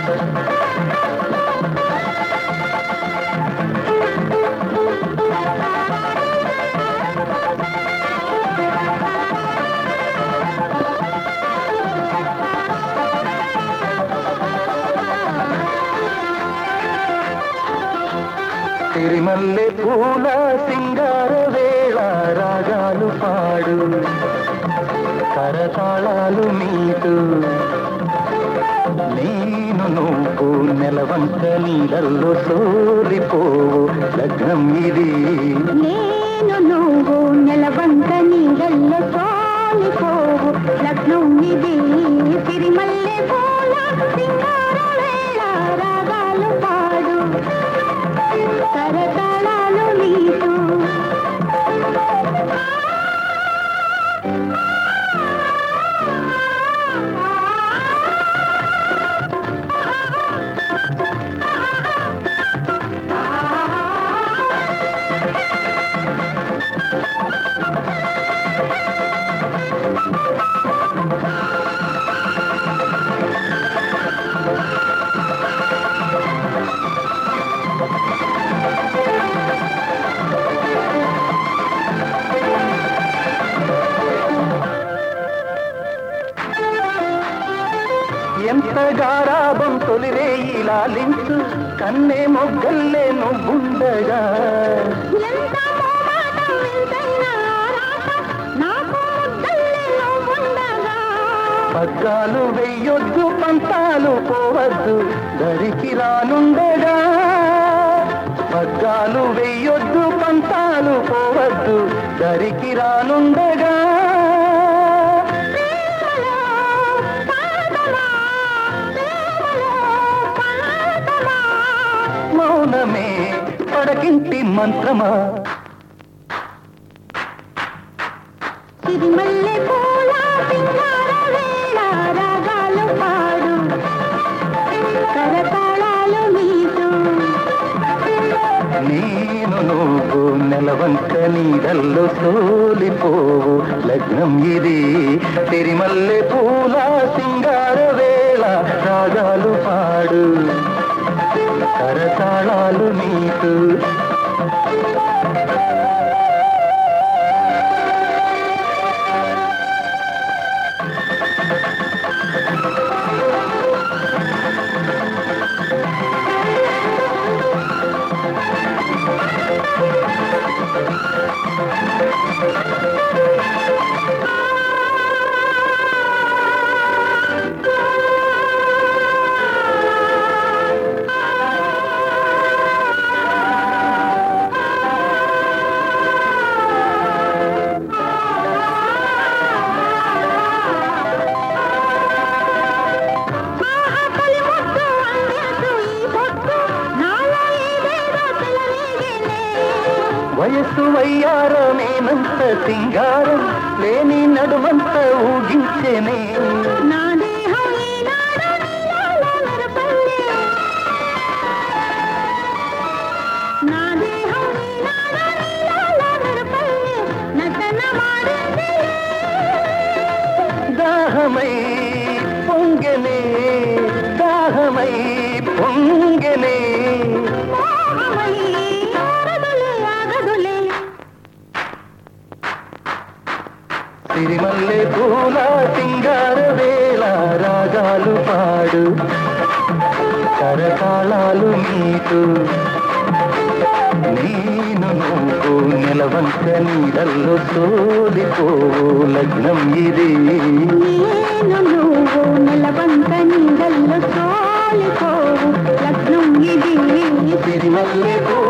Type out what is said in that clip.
సిరిమల్లె పూల సింగార వేళ రాగాలు పాడు కరతాళాలు మీటు నేను నువ్వు నెలవంక నీడల్లో సోలిపోవు లగ్నం ఇది నేను నువ్వు నెలవంక నీడల్లో సోలిపోవు లగ్నం ఇది సిరిమల్లె పూల సింగార వేళ రాగాలు పాడు కరతాళాలు నీటు ఎంత గారాబం తొలిరేయి లాలించు కన్నే మొగ్గల్లే నువ్వుండగా ఎంత మోమాటం వింతైన ఆరాటం నాకు ముద్దల్లే నువ్వుండగా పగ్గాలు వెయ్యొద్దు పంతాలు పోవద్దు దరికి రానుండగా పగ్గాలు వెయ్యొద్దు పంతాలు పోవద్దు దరికి రానుండగా ప్రేమలో పాడమా ప్రేమలో పాడమా మౌనమే పడకింటి మంత్రమా సిరిమల్లె పూల సింగార వేళ రాగాలు పాడు కరతాళాలు మీటు నేను నువ్వు నెలవంక నీడల్లో సోలిపోవు లగ్నం ఇది తిరిమల్లె పూల సింగార వేళ రాగాలు పాడు కరతాళాలు నీకు ఆకలి ముద్దు అందేసు ఈ పొద్దు నాలో ఏదేదో చెలరేగేనే వయస్సు వయ్యారమేనంత సింగారం లేని నడుమంత ఊగించెనే నా దేహం ఈనాడు నీలాలో మెరుపల్లే నా దేహం ఈనాడు నీలాలో మెరుపల్లే నటన మాడింది దాహమై పొంగెనే దాహమై పొంగెనే మోహమై ఆగదులే ఆగదులే సిరిమల్లె పూల సింగార వేళ రాగాలు పాడు కరతాళాలు మీటు నేను నువ్వు నెలవంక నీడల్లో సోలిపోవు లగ్నం ఇది నేను నువ్వు నెలవంక నీడల్లో సోలిపోవు లగ్నం ఇది సిరిమల్లె పూల